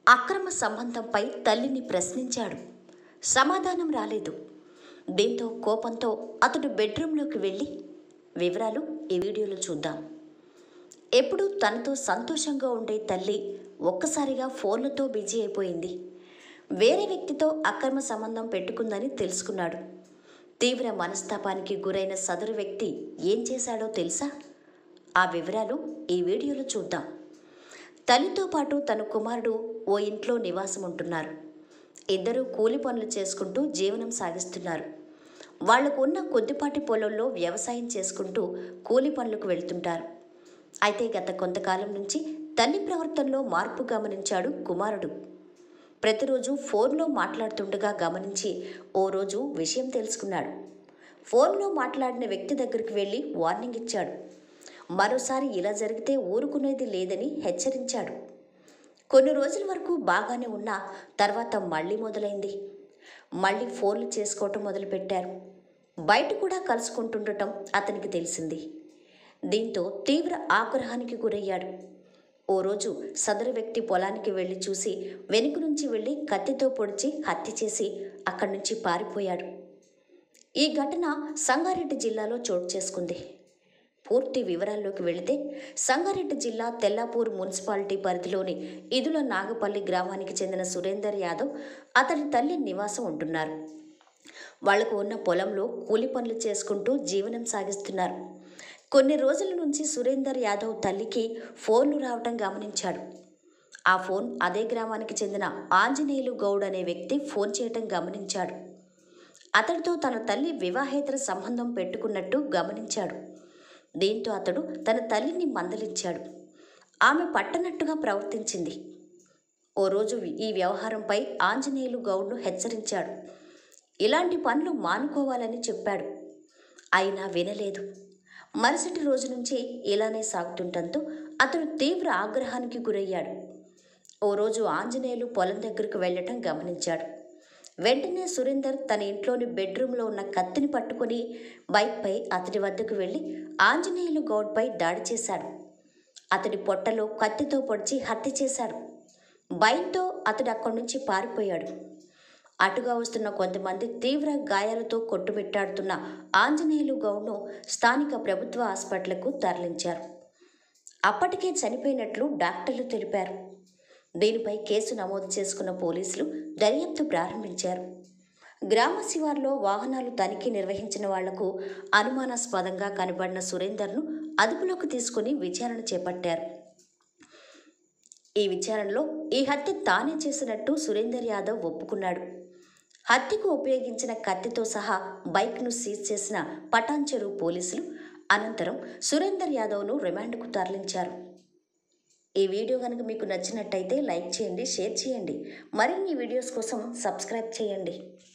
అక్రమ సంబంధంపై తల్లిని ప్రశ్నించాడు సమాధానం రాలేదు దీంతో కోపంతో అతడు బెడ్రూంలోకి వెళ్ళి వివరాలు ఈ వీడియోలో చూద్దాం ఎప్పుడూ తనతో సంతోషంగా ఉండే తల్లి ఒక్కసారిగా ఫోన్లతో బిజీ అయిపోయింది వేరే వ్యక్తితో అక్రమ సంబంధం పెట్టుకుందని తెలుసుకున్నాడు తీవ్ర మనస్తాపానికి గురైన సదరు వ్యక్తి ఏం చేశాడో తెలుసా ఆ వివరాలు ఈ వీడియోలో చూద్దాం తల్లితో పాటు తన కుమారుడు ఓ ఇంట్లో నివాసం ఉంటున్నారు ఇద్దరూ కూలి పనులు చేసుకుంటూ జీవనం సాగిస్తున్నారు వాళ్లకు ఉన్న కొద్దిపాటి పొలంలో వ్యవసాయం చేసుకుంటూ కూలి పనులకు వెళ్తుంటారు అయితే గత కొంతకాలం నుంచి తల్లి ప్రవర్తనలో మార్పు గమనించాడు కుమారుడు ప్రతిరోజు ఫోన్లో మాట్లాడుతుండగా గమనించి ఓ రోజు విషయం తెలుసుకున్నాడు ఫోన్లో మాట్లాడిన వ్యక్తి దగ్గరికి వెళ్ళి వార్నింగ్ ఇచ్చాడు మరోసారి ఇలా జరిగితే ఊరుకునేది లేదని హెచ్చరించాడు కొన్ని రోజుల వరకు బాగానే ఉన్నా తర్వాత మళ్ళీ మొదలైంది మళ్ళీ ఫోన్లు చేసుకోవటం మొదలుపెట్టారు బయట కూడా కలుసుకుంటుండటం అతనికి తెలిసింది దీంతో తీవ్ర ఆగ్రహానికి గురయ్యాడు ఓ రోజు సదరు వ్యక్తి పొలానికి వెళ్ళి చూసి వెనుక నుంచి వెళ్ళి కత్తితో పొడిచి హత్య చేసి అక్కడి నుంచి పారిపోయాడు ఈ ఘటన సంగారెడ్డి జిల్లాలో చోటు చేసుకుంది పూర్తి వివరాల్లోకి వెళితే సంగారెడ్డి జిల్లా తెల్లాపూర్ మున్సిపాలిటీ పరిధిలోని ఇదుల నాగపల్లి గ్రామానికి చెందిన సురేందర్ యాదవ్ అతని తల్లి నివాసం ఉంటున్నారు వాళ్లకు ఉన్న పొలంలో కూలి పనులు చేసుకుంటూ జీవనం సాగిస్తున్నారు కొన్ని రోజుల నుంచి సురేందర్ యాదవ్ తల్లికి ఫోన్లు రావటం గమనించాడు ఆ ఫోన్ అదే గ్రామానికి చెందిన ఆంజనేయులు గౌడ్ అనే వ్యక్తి ఫోన్ చేయటం గమనించాడు అతడితో తన తల్లి వివాహేతర సంబంధం పెట్టుకున్నట్టు గమనించాడు దీంతో అతడు తన తల్లిని మందలించాడు ఆమె పట్టనట్టుగా ప్రవర్తించింది ఓ రోజు ఈ వ్యవహారంపై ఆంజనేయులు గౌడ్ను హెచ్చరించాడు ఇలాంటి పనులు మానుకోవాలని చెప్పాడు అయినా వినలేదు మరుసటి రోజు నుంచి ఇలానే సాగుతుండటంతో అతడు తీవ్ర ఆగ్రహానికి గురయ్యాడు ఓ రోజు ఆంజనేయులు పొలం దగ్గరకు వెళ్ళటం గమనించాడు వెంటనే సురేందర్ తన ఇంట్లోని బెడ్రూమ్లో ఉన్న కత్తిని పట్టుకొని బైక్పై అతడి వద్దకు వెళ్ళి ఆంజనేయులు గౌడ్పై దాడి చేశాడు అతడి పొట్టలో కత్తితో పొడిచి హత్య చేశాడు భయంతో అతడు అక్కడి నుంచి పారిపోయాడు అటుగా వస్తున్న కొంతమంది తీవ్ర గాయాలతో కొట్టుమిట్టాడుతున్న ఆంజనేయులు గౌడ్ను స్థానిక ప్రభుత్వ హాస్పిటల్కు తరలించారు అప్పటికే చనిపోయినట్లు డాక్టర్లు తెలిపారు దీనిపై కేసు నమోదు చేసుకున్న పోలీసులు దర్యాప్తు ప్రారంభించారు గ్రామ శివార్లో వాహనాలు తనిఖీ నిర్వహించిన వాళ్లకు అనుమానాస్పదంగా కనబడిన సురేందర్ను అదుపులోకి తీసుకుని విచారణ చేపట్టారు ఈ విచారణలో ఈ హత్య తానే చేసినట్టు సురేందర్ యాదవ్ ఒప్పుకున్నాడు హత్యకు ఉపయోగించిన కత్తితో సహా బైక్ను సీజ్ చేసిన పటాన్చెరు పోలీసులు అనంతరం సురేందర్ యాదవ్ను రిమాండ్కు తరలించారు ఈ వీడియో కనుక మీకు నచ్చినట్టయితే లైక్ చేయండి షేర్ చేయండి మరిన్ని వీడియోస్ కోసం సబ్స్క్రైబ్ చేయండి